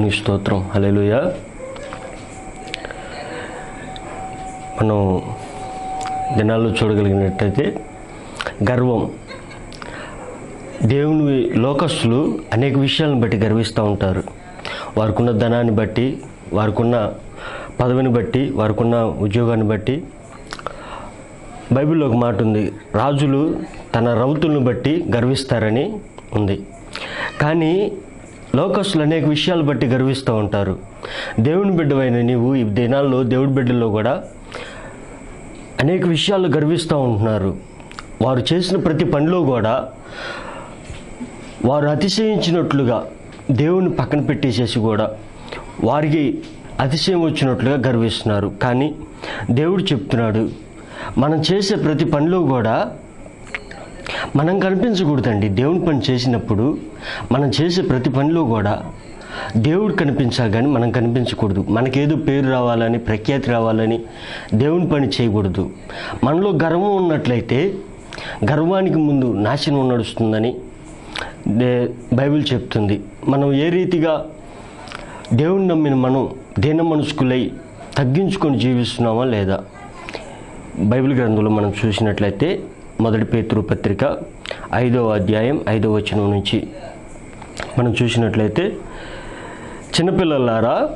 దేవునికి స్తోత్రం హల్లెలూయా మనం దినాల్లో చూడగలిగినట్టయితే గర్వం దేవుని లోకస్తులు అనేక విషయాలను బట్టి గర్విస్తూ ఉంటారు వారికున్న ధనాన్ని బట్టి వారికున్న పదవిని బట్టి వారికున్న ఉద్యోగాన్ని బట్టి బైబిల్లో ఒక మాట ఉంది రాజులు తన రౌతులను బట్టి గర్విస్తారని ఉంది కానీ లోకస్తులు అనేక విషయాలు బట్టి గర్విస్తూ ఉంటారు దేవుని బిడ్డవైన నీవు ఈ దినాల్లో దేవుడి బిడ్డల్లో కూడా అనేక విషయాలు గర్విస్తూ ఉంటున్నారు వారు చేసిన ప్రతి పనిలో కూడా వారు అతిశయించినట్లుగా దేవుని పక్కన పెట్టేసేసి కూడా వారికి అతిశయం వచ్చినట్లుగా గర్విస్తున్నారు కానీ దేవుడు చెప్తున్నాడు మనం చేసే ప్రతి పనిలో కూడా మనం కనిపించకూడదండి దేవుని పని చేసినప్పుడు మనం చేసే ప్రతి పనిలో కూడా దేవుడు కనిపించాలి కానీ మనం కనిపించకూడదు మనకేదో పేరు రావాలని ప్రఖ్యాతి రావాలని దేవుని పని చేయకూడదు మనలో గర్వం ఉన్నట్లయితే గర్వానికి ముందు నాశనం నడుస్తుందని దే- బైబిల్ చెప్తుంది మనం ఏ రీతిగా దేవుని నమ్మిన మనం దీన మనసుకులై తగ్గించుకొని జీవిస్తున్నామా లేదా బైబిల్ గ్రంథంలో మనం చూసినట్లయితే మొదటి పేతురు పత్రిక ఐదవ అధ్యాయం ఐదవ వచనం నుంచి మనం చూసినట్లయితే చిన్నపిల్లలారా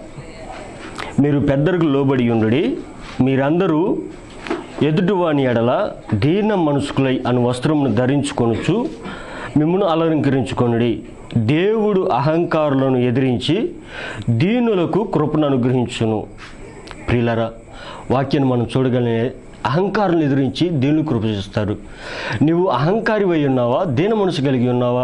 మీరు పెద్దలకు లోబడి ఉండి మీరందరూ ఎదుటివాని ఎడల దీన మనసుకులై అను వస్త్రమును ధరించుకొనుచు మిమ్మల్ని అలంకరించుకొనుడి దేవుడు అహంకారులను ఎదిరించి దీనులకు కృపను అనుగ్రహించును ప్రియులరా వాక్యాన్ని మనం చూడగలిగే అహంకారులను ఎదిరించి దీనులు కృప చేస్తారు నువ్వు అహంకారి అయి ఉన్నావా దీన మనసు కలిగి ఉన్నావా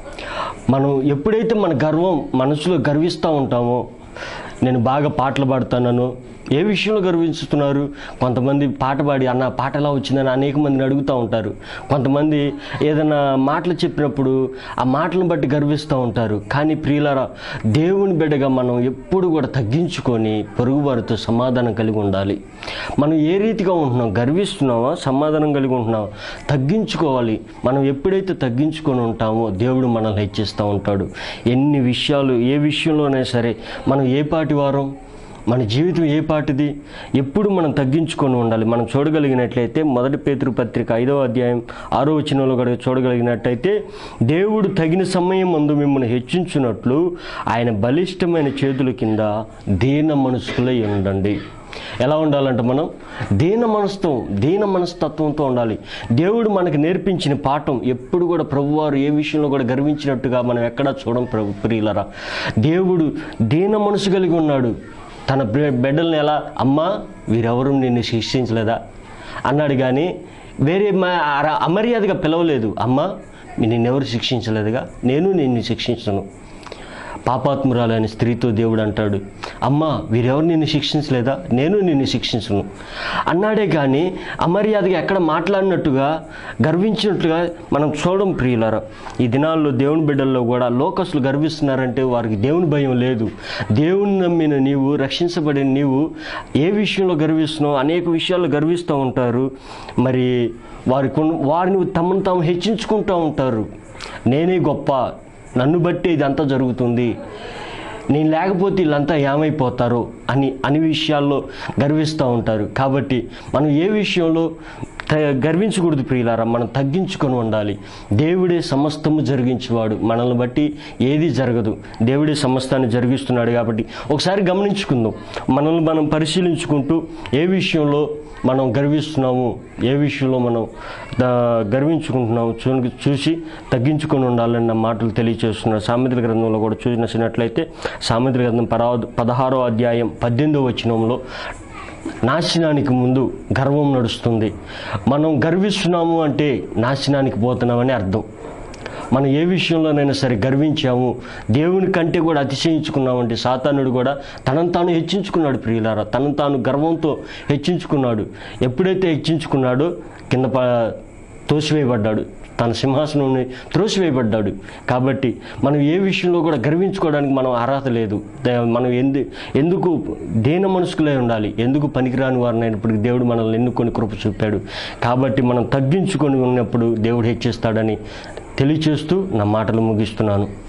మనం ఎప్పుడైతే మన గర్వం మనసులో గర్విస్తూ ఉంటామో నేను బాగా పాటలు పాడుతానను ఏ విషయంలో గర్విస్తున్నారు కొంతమంది పాట పాడి అన్న పాట ఎలా వచ్చిందని అనేక మందిని అడుగుతూ ఉంటారు కొంతమంది ఏదైనా మాటలు చెప్పినప్పుడు ఆ మాటలను బట్టి గర్విస్తూ ఉంటారు కానీ ప్రియులారా దేవుని బిడ్డగా మనం ఎప్పుడు కూడా తగ్గించుకొని పొరుగువారితో సమాధానం కలిగి ఉండాలి మనం ఏ రీతిగా ఉంటున్నాం గర్విస్తున్నామా సమాధానం కలిగి ఉంటున్నామా తగ్గించుకోవాలి మనం ఎప్పుడైతే తగ్గించుకొని ఉంటామో దేవుడు మనల్ని హెచ్చిస్తూ ఉంటాడు ఎన్ని విషయాలు ఏ విషయంలోనైనా సరే మనం ఏ పాటి వారం మన జీవితం ఏ పాటిది ఎప్పుడు మనం తగ్గించుకొని ఉండాలి మనం చూడగలిగినట్లయితే మొదటి పేతృ పత్రిక ఐదవ అధ్యాయం ఆరో వచనంలో కూడా చూడగలిగినట్లయితే దేవుడు తగిన సమయం ముందు మిమ్మల్ని హెచ్చించున్నట్లు ఆయన బలిష్టమైన చేతుల కింద దీన మనసుకులై ఉండండి ఎలా ఉండాలంటే మనం దీన మనసుతో దీన మనస్తత్వంతో ఉండాలి దేవుడు మనకు నేర్పించిన పాఠం ఎప్పుడు కూడా ప్రభువారు ఏ విషయంలో కూడా గర్వించినట్టుగా మనం ఎక్కడా చూడం ప్రభు ప్రియులరా దేవుడు దీన మనసు కలిగి ఉన్నాడు తన బిడ్డ- బిడ్డల్ని ఎలా అమ్మా వీరెవరు నిన్ను శిక్షించలేదా అన్నాడు కానీ వేరే మా అర- అమర్యాదగా పిలవలేదు అమ్మా నిన్నెవరు శిక్షించలేదుగా నేను నిన్ను శిక్షించను పాపాత్మురాలైన స్త్రీతో దేవుడు అంటాడు అమ్మా వీరెవరు నిన్ను శిక్షించలేదా నేను నిన్ను శిక్షించను అన్నాడే కానీ అమర్యాదగా ఎక్కడ మాట్లాడినట్టుగా గర్వించినట్లుగా మనం చూడడం ప్రియులరా ఈ దినాల్లో దేవుని బిడ్డల్లో కూడా లోకస్తులు గర్విస్తున్నారంటే వారికి దేవుని భయం లేదు దేవుని నమ్మిన నీవు రక్షించబడిన నీవు ఏ విషయంలో గర్విస్తున్నావు అనేక విషయాల్లో గర్విస్తూ ఉంటారు మరి వారికి ఉన్న- వారిని తమను తాము హెచ్చించుకుంటూ ఉంటారు నేనే గొప్ప నన్ను బట్టి ఇదంతా జరుగుతుంది నేను లేకపోతే వీళ్ళంతా ఏమైపోతారో అని అన్ని విషయాల్లో గర్విస్తూ ఉంటారు కాబట్టి మనం ఏ విషయంలో త- గర్వించకూడదు ప్రియులారా మనం తగ్గించుకొని ఉండాలి దేవుడే సమస్తము జరిగించేవాడు మనల్ని బట్టి ఏది జరగదు దేవుడే సమస్తాన్ని జరిగిస్తున్నాడు కాబట్టి ఒకసారి గమనించుకుందాం మనల్ని మనం పరిశీలించుకుంటూ ఏ విషయంలో మనం గర్విస్తున్నాము ఏ విషయంలో మనం దా- గర్వించుకుంటున్నాము చూ చూసి తగ్గించుకొని ఉండాలని నా మాటలు తెలియచేస్తున్నారు సామెతల గ్రంథంలో కూడా చూసినట్లయితే సామెతల గ్రంథం పరా పదహారో అధ్యాయం పద్దెనిమిదో వచనంలో నాశనానికి ముందు గర్వం నడుస్తుంది మనం గర్విస్తున్నాము అంటే నాశనానికి పోతున్నామని అర్థం మనం ఏ విషయంలోనైనా సరే గర్వించాము దేవుని కంటే కూడా అతిశయించుకున్నామంటే సాతానుడు కూడా తనను తాను హెచ్చించుకున్నాడు ప్రియులారా తనను తాను గర్వంతో హెచ్చించుకున్నాడు ఎప్పుడైతే హెచ్చించుకున్నాడో కింద ప తోసివేయబడ్డాడు తన సింహాసనం త్రోసివేయబడ్డాడు కాబట్టి మనం ఏ విషయంలో కూడా గర్వించుకోవడానికి మనం అర్హత లేదు దే- మనం ఎందు ఎందుకు దేన మనసుకులై ఉండాలి ఎందుకు పనికిరాని వారినైనప్పటికీ దేవుడు మనల్ని ఎన్నుకొని కృప చూపాడు కాబట్టి మనం తగ్గించుకొని ఉన్నప్పుడు దేవుడు హెచ్చిస్తాడని తెలియచేస్తూ నా మాటలు ముగిస్తున్నాను